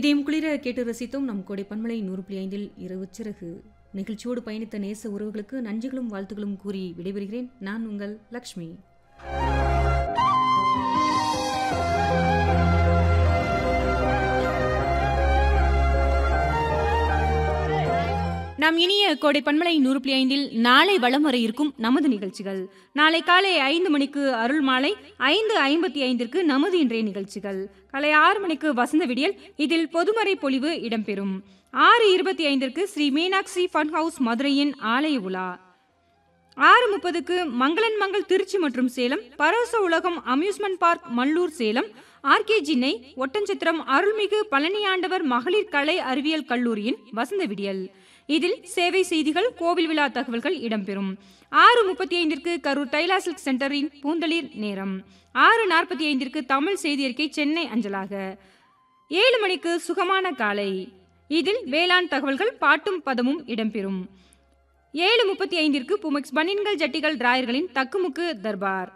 இதயம் குளிர கேட்டு ரசித்தோம் நம் கோடை பன்மலை நூறு புள்ளி ஐந்தில் இரவு சிறகு நிகழ்ச்சியோடு பயணித்த நேச உறவுகளுக்கு நன்றிகளும் வாழ்த்துகளும் கூறி விடைபெறுகிறேன் நான் உங்கள் லக்ஷ்மி நாம் இனிய கோடை பன்மலை நூறு புள்ளி ஐந்தில் நாளை வலம் வர இருக்கும் நமது நிகழ்ச்சிகள் நாளை காலை ஐந்து மணிக்கு அருள் மாலை ஐந்து ஐம்பத்தி ஐந்திற்கு நமது இன்றைய நிகழ்ச்சிகள் காலை ஆறு மணிக்கு வசந்த விடியல் இதில் பொதுமறை பொலிவு இடம்பெறும் ஆறு இருபத்தி ஐந்திற்கு ஸ்ரீ மீனாட்சி ஃபன் ஹவுஸ் மதுரையின் ஆலய உலா ஆறு முப்பதுக்கு மங்களன் மங்கள் திருச்சி மற்றும் சேலம் பரவச உலகம் amusement park Mallur Salem RKG நெய் ஒட்டஞ்சத்திரம் அருள்மிகு பழனியாண்டவர் மகளிர் கலை அறிவியல் கல்லூரியின் வசந்த விடியல் இதில் சேவை செய்திகள் கோவில் விழா தகவல்கள் இடம்பெறும் ஆறு முப்பத்தி ஐந்திற்கு கரூர் தைலா சில்க் சென்டரின் பூந்தளிர் நேரம் ஆறு நாற்பத்தி ஐந்திற்கு தமிழ் செய்தி அறிக்கை சென்னை அஞ்சலாக ஏழு மணிக்கு சுகமான காலை இதில் வேளாண் தகவல்கள் பாட்டும் பதமும் இடம்பெறும் ஏழு முப்பத்தி ஐந்திற்கு புமெக்ஸ் பனின்கள் ஜட்டிகள் டிராயர்களின் தக்குமுக்கு தர்பார்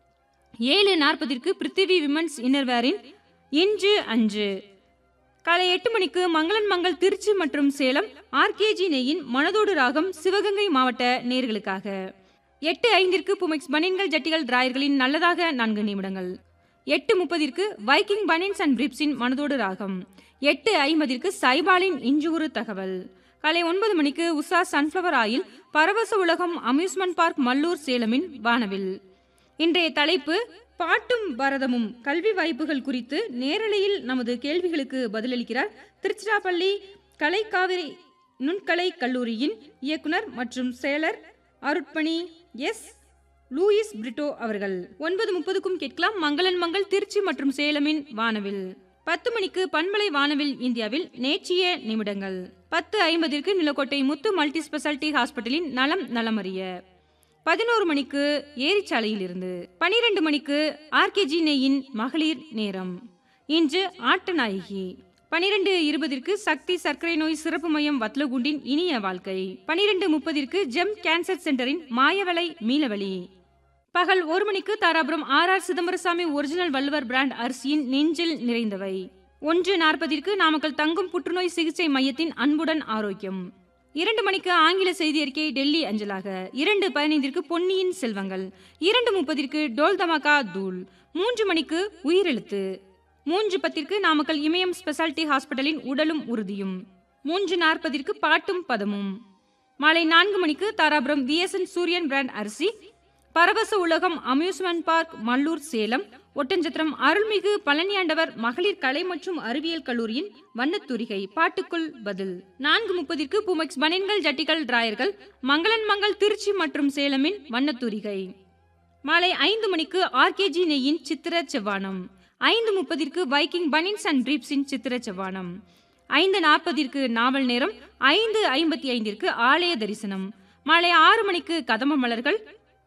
ஏழு நாற்பதிற்கு பிருத்திவி விமன்ஸ் இன்னர்வேரின் இன்று அஞ்சு காலை எட்டு மணிக்கு மங்களன் மங்கள் திருச்சி மற்றும் சேலம் ஆர்கேஜி நெய்யின் மனதோடு ராகம் சிவகங்கை மாவட்ட நேர்களுக்காக எட்டு ஐந்திற்கு புமெக்ஸ் பனின்கள் ஜட்டிகள் டிராயர்களின் நல்லதாக நான்கு நிமிடங்கள் எட்டு முப்பதிற்கு வைக்கிங் பனின்ஸ் அண்ட் பிரிப்ஸின் மனதோடு ராகம் எட்டு ஐம்பதிற்கு சைபாலின் இஞ்சுகுறு தகவல் காலை ஒன்பது மணிக்கு உஷா சன்ஃப்ளவர் ஆயில் பரவச உலகம் அம்யூஸ்மெண்ட் பார்க் மல்லூர் சேலமின் வானவில் இன்றைய தலைப்பு பாட்டும் பரதமும் கல்வி வாய்ப்புகள் குறித்து நேரலையில் நமது கேள்விகளுக்கு பதிலளிக்கிறார் திருச்சிராப்பள்ளி கலைக்காவிரி நுண்கலை கல்லூரியின் இயக்குனர் மற்றும் செயலர் அருட்பணி எஸ் லூயிஸ் பிரிட்டோ அவர்கள் ஒன்பது முப்பதுக்கும் கேட்கலாம் மங்களன் மங்கள் திருச்சி மற்றும் சேலமின் வானவில் பத்து மணிக்கு பண்பலை வானவில் இந்தியாவில் நேற்றிய நிமிடங்கள் பத்து ஐம்பதிற்கு நிலக்கோட்டை முத்து மல்டி ஸ்பெஷாலிட்டி ஹாஸ்பிட்டலின் நலம் நலமறிய பதினோரு மணிக்கு ஏரிச்சாலையில் இருந்து பனிரெண்டு மணிக்கு ஆர்கேஜி நெய்யின் மகளிர் நேரம் இன்று ஆட்டநாயகி பனிரெண்டு இருபதிற்கு சக்தி சர்க்கரை நோய் சிறப்பு மையம் வத்லகுண்டின் இனிய வாழ்க்கை பனிரெண்டு முப்பதிற்கு ஜெம் கேன்சர் சென்டரின் மாயவலை மீளவழி பகல் ஒரு மணிக்கு Dharapuram R R Chidambarasamy original Valluvar brand அரிசியின் நெஞ்சில் நிறைந்தவை ஒன்று நாற்பதிற்கு நாமக்கல் தங்கும் புற்றுநோய் சிகிச்சை மையத்தின் அன்புடன் ஆரோக்கியம் இரண்டு மணிக்கு ஆங்கில செய்தி அறிக்கை டெல்லி அஞ்சலாக இரண்டு பதினைந்திற்கு பொன்னியின் செல்வங்கள் இரண்டு முப்பதிற்கு டோல் தமாகா தூள் மூன்று மணிக்கு உயிரெழுத்து மூன்று பத்திற்கு நாமக்கல் இமயம் ஸ்பெஷாலிட்டி ஹாஸ்பிட்டலின் உடலும் உறுதியும் மூன்று நாற்பதிற்கு பாட்டும் பதமும் மாலை நான்கு மணிக்கு தாராபுரம் விஎஸ்என் சூரியன் பிராண்ட் அரிசி பரவச உலகம் அம்யூஸ்மெண்ட் பார்க் மல்லூர் சேலம் ஒட்டஞ்சத்திரம் அருள்மிகு பழனியாண்டவர் மகளிர் கலை மற்றும் அறிவியல் கல்லூரியின் வண்ணத்தூரிகை பாட்டுக்குள் பதில் நான்கு முப்பதிற்கு புமெக்ஸ் பனின்கள் ஜட்டிகள் டிராயர்கள் மங்களன் மங்கள் திருச்சி மற்றும் சேலமின் வண்ணத்தூரிகை மாலை ஐந்து மணிக்கு ஆர்கேஜி நெய்யின் சித்திர செவ்வானம் ஐந்து முப்பதிற்கு வைக்கிங் பனின்ஸ் அண்ட் ட்ரீப்ஸின் சித்திர செவ்வானம் ஐந்து நாற்பதிற்கு நாவல் நேரம் ஐந்து ஐம்பத்தி ஐந்திற்கு ஆலய தரிசனம் மாலை ஆறு மணிக்கு கதம்ப மலர்கள்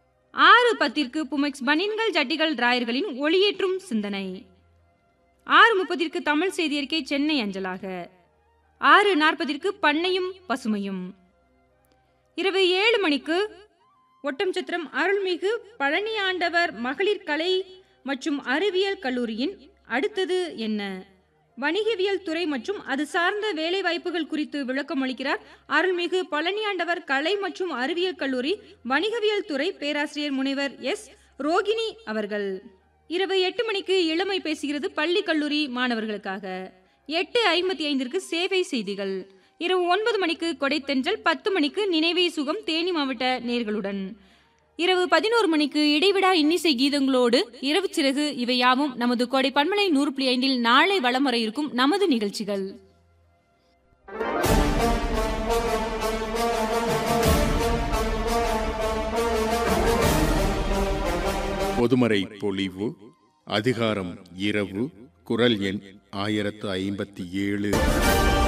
ஆறு பத்திற்கு புமெக்ஸ் பனின்கள் ஜட்டிகள் டிராயர்களின் ஒளியேற்றும் சிந்தனை ஆறு முப்பதிற்கு தமிழ் செய்தி அறிக்கை சென்னை அஞ்சலாக ஆறு நாற்பதிற்கு பண்ணையும் பசுமையும் இரவு ஏழு மணிக்கு ஒட்டம் சத்திரம் அருள்மிகு பழனியாண்டவர் மகளிர் கலை மற்றும் அறிவியல் கல்லூரியின் அடுத்தது என்ன வணிகவியல் துறை மற்றும் அது சார்ந்த வேலை வாய்ப்புகள் குறித்து விளக்கம் அளிக்கிறார் அருள்மிகு பழனியாண்டவர் கலை மற்றும் அறிவியல் கல்லூரி வணிகவியல் துறை பேராசிரியர் முனைவர் எஸ் ரோகிணி அவர்கள் இரவு எட்டு மணிக்கு இளமை பேசுகிறது பள்ளி கல்லூரி மாணவர்களுக்காக எட்டு ஐம்பத்தி ஐந்திற்கு சேவை செய்திகள் இரவு ஒன்பது மணிக்கு கொடைத்தென்றல் பத்து மணிக்கு நினைவே சுகம் தேனி மாவட்ட நேர்களுடன் இரவு பதினோரு மணிக்கு இடைவிடா இன்னிசை கீதங்களோடு இரவு சிறகு இவை யாவும் நமது கோடை பன்மலை நூறு புள்ளி ஐந்தில் நாளை வலம் வர இருக்கும் நமது நிகழ்ச்சிகள் பொதுமறை பொழிவு அதிகாரம் இரவு குரல் எண் ஆயிரத்து ஐம்பத்தி ஏழு